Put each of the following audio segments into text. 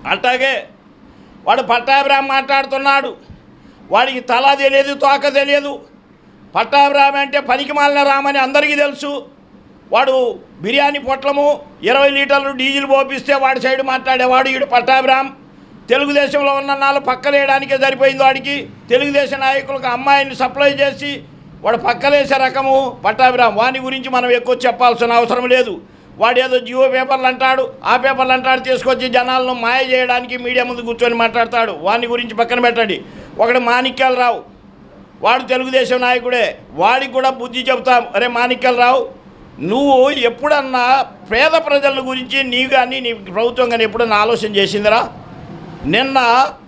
అట్లాగే వాడు పట్టాభిరామ్ మాట్లాడుతున్నాడు వాడికి తల తెలియదు తోక తెలియదు పట్టాభిరామ్ అంటే పనికి మాలిన రామని అందరికీ తెలుసు వాడు బిర్యానీ పొట్లము ఇరవై లీటర్లు డీజిల్ పోపిస్తే వాడి సైడ్ మాట్లాడేవాడు ఈడు పట్టాభిరామ్ తెలుగుదేశంలో ఉన్న నాలుగు పక్కలేయడానికే సరిపోయింది వాడికి తెలుగుదేశం నాయకులకు అమ్మాయిని సప్లై చేసి వాడు పక్కలేసే రకము పట్టాభిరామ్ వాని గురించి మనం ఎక్కువ చెప్పాల్సిన అవసరం లేదు వాడు ఏదో జియో పేపర్లు అంటాడు ఆ పేపర్లు అంటాడు తీసుకొచ్చి జనాలను మాయ చేయడానికి మీడియా ముందు కూర్చొని మాట్లాడతాడు వాని గురించి పక్కన పెట్టండి ఒకడు మాణిక్యాలరావు వాడు తెలుగుదేశం నాయకుడే వాడికి కూడా బుద్ధి చెబుతాం అరే మాణిక్యాలరావు నువ్వు ఎప్పుడన్నా పేద ప్రజల గురించి నీవు కానీ నీ ప్రభుత్వం కానీ ఎప్పుడన్నా ఆలోచన చేసిందిరా నిన్న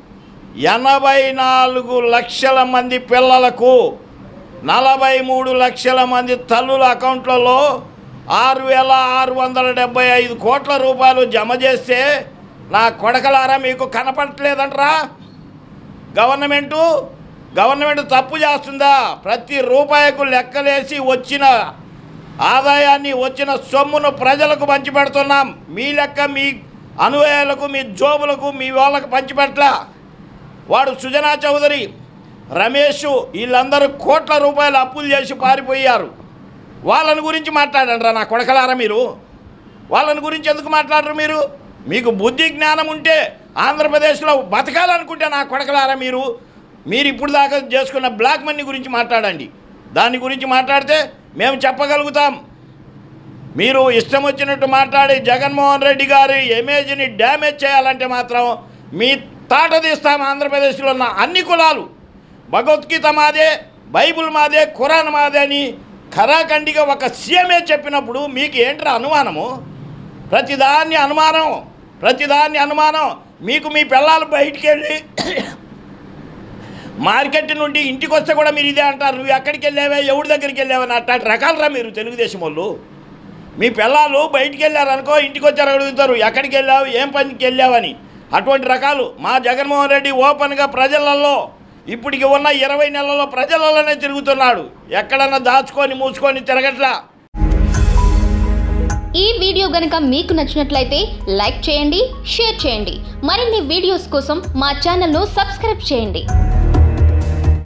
ఎనభై నాలుగు లక్షల మంది పిల్లలకు నలభై మూడు లక్షల మంది తల్లుల అకౌంట్లలో ఆరు వేల ఆరు వందల డెబ్బై ఐదు కోట్ల రూపాయలు జమ చేస్తే నా కొడకలారా మీకు కనపడట్లేదంటరా గవర్నమెంటు గవర్నమెంట్ తప్పు చేస్తుందా ప్రతి రూపాయికు లెక్కలేసి వచ్చిన ఆదాయాన్ని వచ్చిన సొమ్మును ప్రజలకు పంచిపెడుతున్నాం మీ లెక్క మీ అనుయాయులకు మీ జోబులకు మీ వాళ్ళకు పంచిపెట్టలా వాడు సుజనా చౌదరి రమేష్ వీళ్ళందరూ కోట్ల రూపాయలు అప్పులు చేసి పారిపోయారు వాళ్ళని గురించి మాట్లాడండి నా కొడకలారా మీరు వాళ్ళని గురించి ఎందుకు మాట్లాడరు మీరు మీకు బుద్ధి జ్ఞానం ఉంటే ఆంధ్రప్రదేశ్లో బతకాలనుకుంటే నా కొడకలారా మీరు మీరు ఇప్పుడు దాకా చేసుకున్న బ్లాక్ మనీ గురించి మాట్లాడండి దాని గురించి మాట్లాడితే మేము చెప్పగలుగుతాం మీరు ఇష్టం వచ్చినట్టు మాట్లాడి జగన్మోహన్ రెడ్డి గారి ఇమేజ్ని డ్యామేజ్ చేయాలంటే మాత్రం మీ తాట తీస్తాం ఆంధ్రప్రదేశ్లో ఉన్న అన్ని కులాలు భగవద్గీత మాదే బైబిల్ మాదే ఖురాన్ మాదే అని ఖరాఖండిగా ఒక సీఎంఏ చెప్పినప్పుడు మీకు ఏంట్రా అనుమానము ప్రతిదాన్ని అనుమానం ప్రతిదాన్ని అనుమానం మీకు మీ పిల్లలు బయటికి వెళ్ళి మార్కెట్ నుండి ఇంటికి వస్తే కూడా మీరు ఇదే అంటారు నువ్వు ఎక్కడికి వెళ్ళావే ఎవరి దగ్గరికి వెళ్ళావని అట్లాంటి రకాలరా మీరు తెలుగుదేశం వాళ్ళు మీ పిల్లలు బయటికి వెళ్ళారనుకో ఇంటికి వచ్చారు అడుగుతారు ఎక్కడికి వెళ్ళావు ఏం పనికి వెళ్ళావని అటువంటి రకాలు మా జగన్మోహన్ రెడ్డి ఓపెన్గా ప్రజలలో ఇప్పటికి ఉన్న ఇరవై నెలల్లో ప్రజలలోనే తిరుగుతున్నాడు ఎక్కడన్నా దాచుకొని మూసుకొని తిరగట్లా ఈ వీడియో గనుక మీకు నచ్చినట్లయితే లైక్ చేయండి షేర్ చేయండి మరిన్ని వీడియోస్ కోసం మా ఛానల్ను సబ్స్క్రైబ్ చేయండి